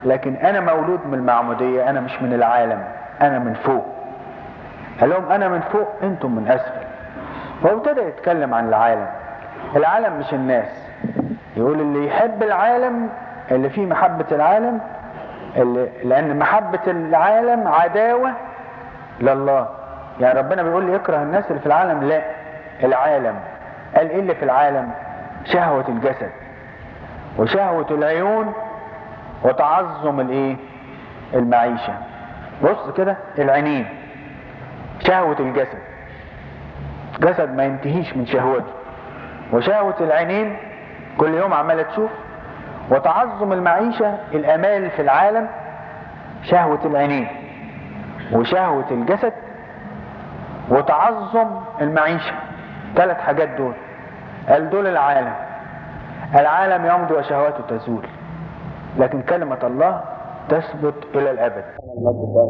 لكن انا مولود من المعمودية انا مش من العالم انا من فوق قال لهم انا من فوق انتم من اسفل هو ابتدى يتكلم عن العالم العالم مش الناس يقول اللي يحب العالم اللي فيه محبة العالم اللي لان محبة العالم عداوة لله يعني ربنا بيقول لي يكره الناس اللي في العالم لا العالم قال ايه اللي في العالم شهوة الجسد وشهوة العيون وتعظم الايه المعيشة بص كده العينين شهوة الجسد جسد ما ينتهيش من شهوته وشهوة العينين كل يوم عمالة تشوف وتعظم المعيشة الامال في العالم شهوة العينين وشهوة الجسد وتعظم المعيشة ثلاث حاجات دول قال دول العالم العالم يمضي وشهواته تزول لكن كلمة الله تثبت إلى الأبد